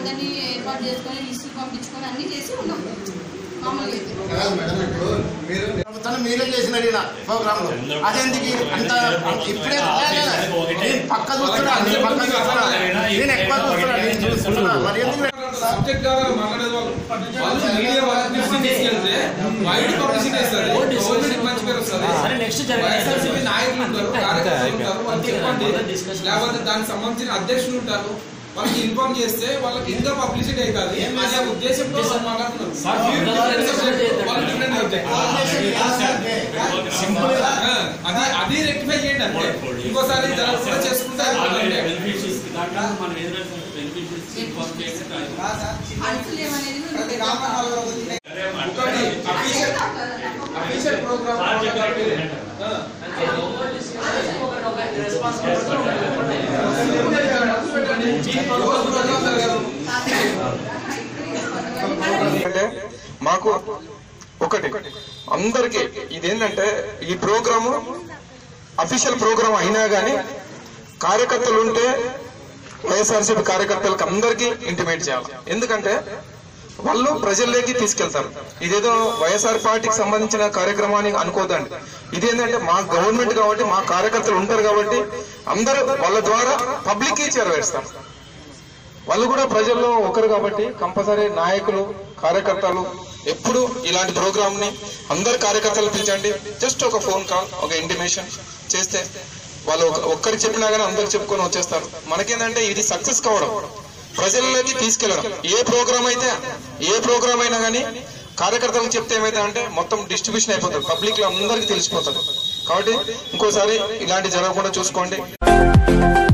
అందరినీ ఏర్పాటు చేసుకొని లిస్టులు పంపించుకొని అన్నీ చేసి ఉన్నాం మామూలుగా అయితే కాదు మేడం ఇప్పుడు మీరు ప్రభుత్వాన్ని మీరే చేసినారు ఈయన ప్రోగ్రామ్ లో అదెందుకు అంత ఇప్పుడే నేను పక్క చూస్తున్నా నేను పక్క చూస్తున్నా నేను ఎక్కువ చూస్తున్నా నేను చూస్తున్నా మరి ఎందుకు సబ్జెక్ట్ ద్వారా మాట్లాడేది వాళ్ళు వాళ్ళు మీడియా వాళ్ళకి దృష్టికి తీసుకెళ్తే వైడ్ పబ్లిసిటీ ఇస్తారు గవర్నమెంట్ మంచి పేరు వస్తుంది వైఎస్ఆర్సీపీ నాయకులు ఉంటారు కార్యకర్తలు ఉంటారు వాళ్ళు చెప్పండి లేకపోతే దానికి సంబంధించిన అధ్యక్షులు ఉంటారు వాళ్ళకి ఇన్ఫార్మ్ చేస్తే వాళ్ళకి ఇంకా పబ్లిసిటీ అవుతుంది అనే ఉద్దేశంతో వాళ్ళు మాట్లాడుతున్నారు మీరు different subject, వాళ్ళు different subject. ఆ, అది అది రెక్టిఫై చేయండి అంతే ఇంకోసారి జరగకుండా చేసుకుంటే అయిపోతుంది అంతే. అడుగులు ఏమనేది ఒకటి అఫీషియల్ అఫీషియల్ ప్రోగ్రామ్ అంటే మాకు ఒకటి అందరికి ఇదేంటంటే ఈ ప్రోగ్రాము అఫీషియల్ ప్రోగ్రామ్ అయినా కానీ కార్యకర్తలు ఉంటే వైఎస్ఆర్సీపీ కార్యకర్తలకు అందరికీ ఇంటిమేట్ చేయాలి ఎందుకంటే వాళ్ళు ప్రజల్లోకి తీసుకెళ్తారు ఇదేదో వైఎస్ఆర్ పార్టీకి సంబంధించిన కార్యక్రమాన్ని అనుకోదండి ఇదేంటంటే మా గవర్నమెంట్ కాబట్టి మా కార్యకర్తలు ఉంటారు కాబట్టి అందరూ వాళ్ళ ద్వారా పబ్లిక్ చేరవేస్తారు వాళ్ళు కూడా ప్రజల్లో ఒకరు కాబట్టి కంపల్సరీ నాయకులు కార్యకర్తలు ఎప్పుడు ఇలాంటి ప్రోగ్రామ్ ని అందరు కార్యకర్తలు పిలిచండి జస్ట్ ఒక ఫోన్ కాల్ ఒక ఇంటిమేషన్ చేస్తే వాళ్ళు ఒక- ఒక్కరికి చెప్పినా కానీ అందరు చెప్పుకొని వచ్చేస్తారు మనకేంటంటే ఇది సక్సెస్ కావడం ప్రజల్లోకి తీసుకెళ్ళడం ఏ ప్రోగ్రామ్ అయితే ఏ ప్రోగ్రామ్ అయినా కానీ కార్యకర్తలకు చెప్తే ఏమైతే అంటే మొత్తం డిస్ట్రిబ్యూషన్ అయిపోతుంది పబ్లిక్ లో అందరికీ తెలిసిపోతుంది కాబట్టి ఇంకోసారి ఇలాంటి జరగకుండా చూసుకోండి